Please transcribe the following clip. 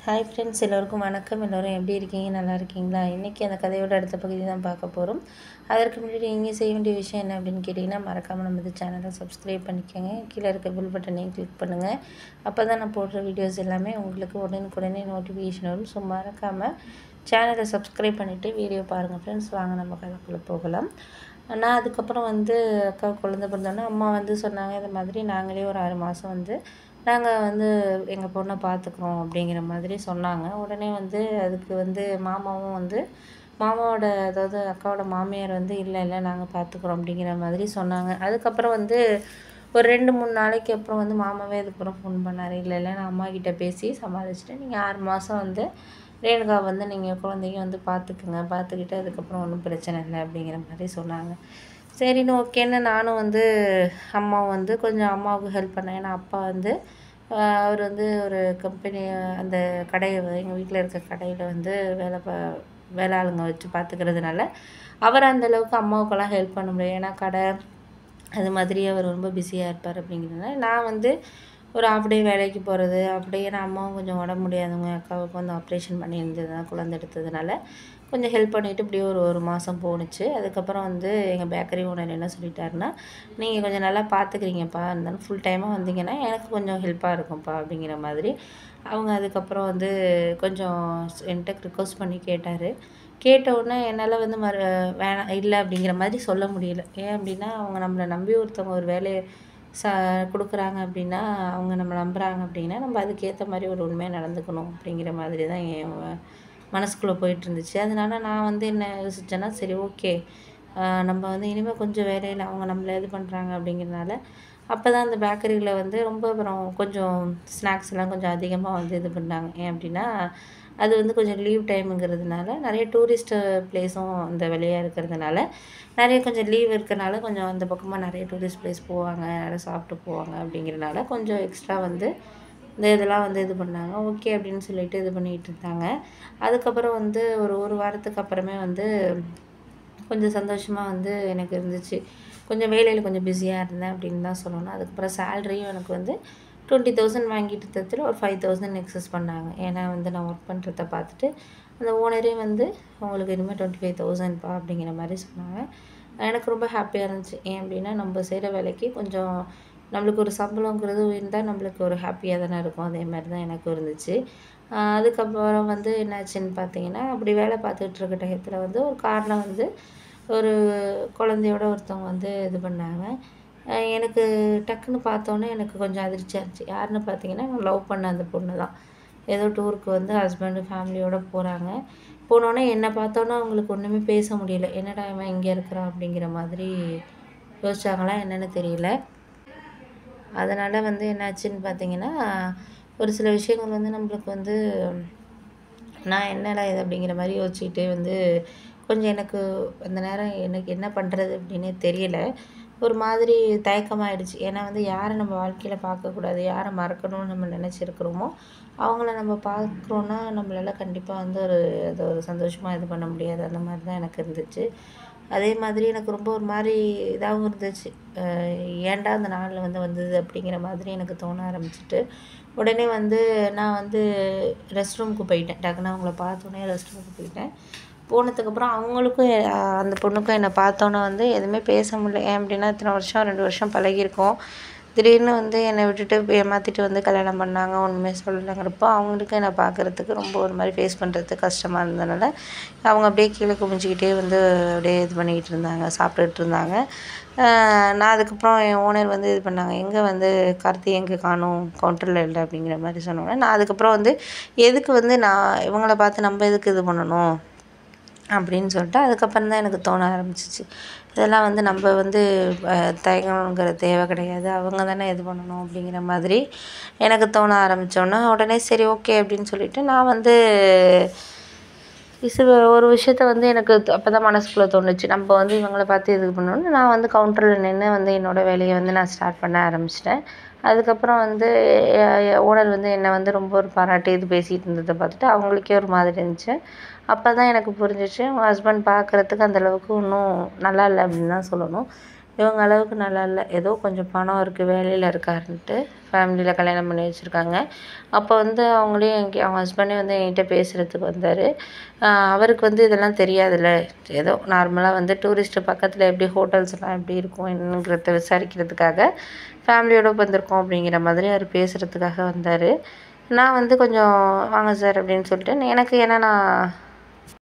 hi friends எல்லோருக்கும் வணக்கம் எல்லோரும் எப்படி இருக்கீங்க நல்லா இருக்கீங்களா இன்றைக்கி அந்த கதையோட அடுத்த பகுதி தான் பார்க்க போகிறோம் அதற்கு முன்னாடி நீங்கள் செய்ய வேண்டிய விஷயம் என்ன அப்படின்னு கேட்டிங்கன்னா மறக்காமல் நம்ம இந்த சேனலை சப்ஸ்கிரைப் பண்ணிக்கோங்க கீழே இருக்க பில் பட்டனையும் கிளிக் பண்ணுங்கள் அப்போ தான் நான் போடுற வீடியோஸ் எல்லாமே உங்களுக்கு உடனுக்குடனே நோட்டிஃபிகேஷன் வரும் ஸோ மறக்காமல் சேனலை சப்ஸ்கிரைப் பண்ணிவிட்டு வீடியோ பாருங்கள் ஃப்ரெண்ட்ஸ் வாங்க நம்ம கதைக்குள்ளே போகலாம் நான் அதுக்கப்புறம் வந்து அக்கா குழந்தை பிறந்தோன்னே அம்மா வந்து சொன்னாங்க இந்த மாதிரி நாங்களே ஒரு ஆறு மாதம் வந்து நாங்கள் வந்து எங்கள் பொண்ணை பார்த்துக்குறோம் அப்படிங்கிற மாதிரி சொன்னாங்க உடனே வந்து அதுக்கு வந்து மாமாவும் வந்து மாமாவோட அதாவது அக்காவோட மாமியார் வந்து இல்லை இல்லை நாங்கள் பார்த்துக்குறோம் அப்படிங்கிற மாதிரி சொன்னாங்க அதுக்கப்புறம் வந்து ஒரு ரெண்டு மூணு நாளைக்கு அப்புறம் வந்து மாமாவே அதுக்கப்புறம் ஃபோன் பண்ணார் இல்லை இல்லை நான் அம்மா கிட்ட பேசி சமாளிச்சுட்டு நீங்கள் ஆறு மாதம் வந்து ரேணுகா வந்து நீங்கள் குழந்தையும் வந்து பார்த்துக்குங்க பார்த்துக்கிட்டு அதுக்கப்புறம் ஒன்றும் பிரச்சனை இல்லை அப்படிங்கிற மாதிரி சொன்னாங்க சரின்னு ஓகேன்னு நானும் வந்து அம்மா வந்து கொஞ்சம் அம்மாவுக்கு ஹெல்ப் பண்ணேன் ஏன்னா அப்பா வந்து ஆஹ் அவர் வந்து ஒரு கம்பெனி அந்த கடையை எங்கள் வீட்டில் இருக்க கடையில் வந்து வேலை பா வேலை ஆளுங்க வச்சு பார்த்துக்கிறதுனால அவர் அந்த அளவுக்கு அம்மாவுக்கெல்லாம் ஹெல்ப் பண்ண முடியாது ஏன்னா கடை அது மாதிரி அவர் ரொம்ப பிஸியாக இருப்பார் அப்படிங்கிறதுனால நான் வந்து ஒரு ஆஃப் டே வேலைக்கு போகிறது அப்படியே நான் அம்மாவும் கொஞ்சம் உடம்பு முடியாதவங்க அக்காவுக்கு வந்து ஆப்ரேஷன் பண்ணியிருந்ததுனால குழந்தை எடுத்ததுனால கொஞ்சம் ஹெல்ப் பண்ணிவிட்டு இப்படியே ஒரு ஒரு மாதம் போணுச்சு அதுக்கப்புறம் வந்து எங்கள் பேக்கரி ஓனர் என்ன சொல்லிட்டாருன்னா நீங்கள் கொஞ்சம் நல்லா பார்த்துக்கிறீங்கப்பா இருந்தாலும் ஃபுல் டைமாக வந்தீங்கன்னா எனக்கு கொஞ்சம் ஹெல்ப்பாக இருக்கும்ப்பா அப்படிங்கிற மாதிரி அவங்க அதுக்கப்புறம் வந்து கொஞ்சம் என்கிட்ட ரிக்வஸ்ட் பண்ணி கேட்டார் கேட்ட உடனே என்னால் வந்து மறு வேணாம் இல்லை அப்படிங்கிற மாதிரி சொல்ல முடியல ஏன் அப்படின்னா அவங்க நம்மளை நம்பி ஒருத்தவங்க ஒரு வேலையை ச கொடுக்குறாங்க அப்படின்னா அவங்க நம்ம நம்புகிறாங்க அப்படின்னா நம்ம அதுக்கேற்ற மாதிரி ஒரு உண்மையாக நடந்துக்கணும் அப்படிங்கிற மாதிரி தான் என் மனசுக்குள்ளே போயிட்டு இருந்துச்சு அதனால நான் வந்து என்ன யோசிச்சேன்னா சரி ஓகே நம்ம வந்து இனிமேல் கொஞ்சம் வேலையில் அவங்க நம்மளை இது பண்ணுறாங்க அப்படிங்கிறனால அப்போ தான் அந்த பேக்கரியில் வந்து ரொம்ப அப்புறம் கொஞ்சம் ஸ்நாக்ஸ் எல்லாம் கொஞ்சம் அதிகமாக வந்து இது பண்ணாங்க ஏன் அப்படின்னா அது வந்து கொஞ்சம் லீவ் டைமுங்கிறதுனால நிறைய டூரிஸ்ட்டு பிளேஸும் அந்த வழியாக இருக்கிறதுனால நிறைய கொஞ்சம் லீவ் இருக்கிறனால கொஞ்சம் அந்த பக்கமாக நிறைய டூரிஸ்ட் பிளேஸ் போவாங்க நிறைய சாப்பிட்டு போவாங்க அப்படிங்கிறனால கொஞ்சம் எக்ஸ்ட்ரா வந்து இந்த இதெல்லாம் வந்து இது பண்ணாங்க ஓகே அப்படின்னு சொல்லிட்டு இது பண்ணிகிட்டு இருந்தாங்க அதுக்கப்புறம் வந்து ஒரு ஒரு வாரத்துக்கு அப்புறமே வந்து கொஞ்சம் சந்தோஷமாக வந்து எனக்கு இருந்துச்சு கொஞ்சம் வேலையில் கொஞ்சம் பிஸியாக இருந்தேன் அப்படின்னு தான் சொல்லணும் அதுக்கப்புறம் சேலரியும் எனக்கு வந்து டுவெண்ட்டி தௌசண்ட் வாங்கிட்டு தத்துல ஒரு ஃபைவ் தௌசண்ட் எக்ஸஸ் பண்ணாங்க ஏன்னா வந்து நான் ஒர்க் பண்ணுறத பார்த்துட்டு அந்த ஓனரே வந்து உங்களுக்கு இனிமேல் டுவெண்ட்டி ஃபைவ் தௌசண்ட்ப்பா அப்படிங்கிற மாதிரி சொன்னாங்க எனக்கு ரொம்ப ஹாப்பியாக இருந்துச்சு ஏன் அப்படின்னா நம்ம செய்கிற வேலைக்கு கொஞ்சம் நம்மளுக்கு ஒரு சம்பளங்கிறது இருந்தால் நம்மளுக்கு ஒரு ஹாப்பியாக தானே இருக்கும் அதே மாதிரி தான் எனக்கும் இருந்துச்சு அதுக்கப்புறம் வந்து என்னாச்சுன்னு பார்த்தீங்கன்னா அப்படி வேலை பார்த்துட்டு இருக்க டயத்தில் வந்து ஒரு காரில் வந்து ஒரு குழந்தையோட ஒருத்தவங்க வந்து இது பண்ணாங்க எனக்கு டக்குன்னு பார்த்தோன்னே எனக்கு கொஞ்சம் அதிர்ச்சியாக இருந்துச்சு யாருன்னு பார்த்தீங்கன்னா நான் லவ் பண்ண அந்த பொண்ணு தான் ஏதோ டூருக்கு வந்து ஹஸ்பண்டு ஃபேமிலியோடு போகிறாங்க போனோடனே என்னை பார்த்தோன்னே அவங்களுக்கு ஒன்றுமே பேச முடியல என்னடா இவன் இங்கே இருக்கிறான் அப்படிங்கிற மாதிரி யோசிச்சாங்களா என்னென்னு தெரியல அதனால் வந்து என்னாச்சுன்னு பார்த்தீங்கன்னா ஒரு சில விஷயங்கள் வந்து நம்மளுக்கு வந்து நான் என்னடா இது அப்படிங்கிற மாதிரி யோசிச்சுக்கிட்டே வந்து கொஞ்சம் எனக்கு அந்த நேரம் எனக்கு என்ன பண்ணுறது அப்படின்னே தெரியல ஒரு மாதிரி தயக்கமாயிடுச்சு ஏன்னா வந்து யாரை நம்ம வாழ்க்கையில் பார்க்கக்கூடாது யாரை மறக்கணும்னு நம்ம நினச்சிருக்கிறோமோ அவங்கள நம்ம பார்க்குறோன்னா நம்மளால் கண்டிப்பாக வந்து ஒரு அதை ஒரு சந்தோஷமாக இது பண்ண முடியாது அந்த மாதிரி தான் எனக்கு இருந்துச்சு அதே மாதிரி எனக்கு ரொம்ப ஒரு மாதிரி இதாகவும் இருந்துச்சு ஏன்டா அந்த நாளில் வந்து வந்தது அப்படிங்கிற மாதிரி எனக்கு தோண ஆரம்பிச்சிட்டு உடனே வந்து நான் வந்து ரெஸ்ட் ரூமுக்கு போயிட்டேன் டக்குன்னு அவங்கள பார்த்தோன்னே ரெஸ்ட் ரூமுக்கு போயிட்டேன் போனதுக்கப்புறம் அவங்களுக்கும் அந்த பொண்ணுக்கும் என்னை பார்த்தோன்னே வந்து எதுவுமே பேச முடியல ஏன் அப்படின்னா இத்தனை வருஷம் ரெண்டு வருஷம் பழகியிருக்கோம் திடீர்னு வந்து என்னை விட்டுட்டு ஏமாற்றிட்டு வந்து கல்யாணம் பண்ணாங்க ஒன்றுமே சொல்லலைங்கிறப்போ அவங்களுக்கு என்னை பார்க்குறதுக்கு ரொம்ப ஒரு மாதிரி ஃபேஸ் பண்ணுறதுக்கு கஷ்டமாக இருந்ததுனால அவங்க அப்படியே கீழே குமிஞ்சிக்கிட்டே வந்து அப்படியே இது பண்ணிக்கிட்டு இருந்தாங்க சாப்பிட்டுட்டு இருந்தாங்க நான் அதுக்கப்புறம் என் ஓனர் வந்து இது பண்ணாங்க எங்கே வந்து கார்த்தி எங்கே காணும் கவுண்டரில் இல்லை அப்படிங்கிற மாதிரி சொன்னோன்னே நான் அதுக்கப்புறம் வந்து எதுக்கு வந்து நான் இவங்கள பார்த்து நம்ம எதுக்கு இது பண்ணணும் அப்படின்னு சொல்லிட்டு அதுக்கப்புறம் தான் எனக்கு தோண ஆரம்பிச்சிச்சு இதெல்லாம் வந்து நம்ம வந்து தயங்கணுங்கிற தேவை கிடையாது அவங்க தானே இது பண்ணணும் அப்படிங்கிற மாதிரி எனக்கு தோண ஆரம்பித்தோன்னே உடனே சரி ஓகே அப்படின்னு சொல்லிட்டு நான் வந்து இது ஒரு விஷயத்த வந்து எனக்கு அப்போ தான் மனசுக்குள்ளே தோணுச்சு நம்ம வந்து இவங்கள பார்த்து இது பண்ணணும்னு நான் வந்து கவுண்டரில் நின்று வந்து என்னோடய வேலையை வந்து நான் ஸ்டார்ட் பண்ண ஆரம்பிச்சிட்டேன் அதுக்கப்புறம் வந்து ஓனர் வந்து என்னை வந்து ரொம்ப ஒரு பாராட்டி இது பேசிகிட்டு இருந்ததை பார்த்துட்டு அவங்களுக்கே ஒரு மாதிரி இருந்துச்சு அப்போ தான் எனக்கு புரிஞ்சிச்சு உங்கள் ஹஸ்பண்ட் பார்க்குறதுக்கு அந்தளவுக்கு ஒன்றும் நல்லா இல்லை அப்படின்னு தான் சொல்லணும் இவங்க அளவுக்கு நல்லா இல்லை ஏதோ கொஞ்சம் பணம் இருக்குது வேலையில் இருக்காருன்ட்டு ஃபேமிலியில் கல்யாணம் பண்ணி வச்சுருக்காங்க அப்போ வந்து அவங்களையும் எங்கே அவங்க ஹஸ்பண்டே வந்து என்கிட்ட பேசுகிறதுக்கு வந்தார் அவருக்கு வந்து இதெல்லாம் தெரியாதுல்ல ஏதோ நார்மலாக வந்து டூரிஸ்ட்டு பக்கத்தில் எப்படி ஹோட்டல்ஸ்லாம் எப்படி இருக்கும் என்னங்கிறத விசாரிக்கிறதுக்காக ஃபேமிலியோடு வந்திருக்கோம் அப்படிங்கிற மாதிரி அவர் பேசுகிறதுக்காக வந்தார் நான் வந்து கொஞ்சம் வாங்க சார் அப்படின்னு சொல்லிட்டு எனக்கு ஏன்னா நான்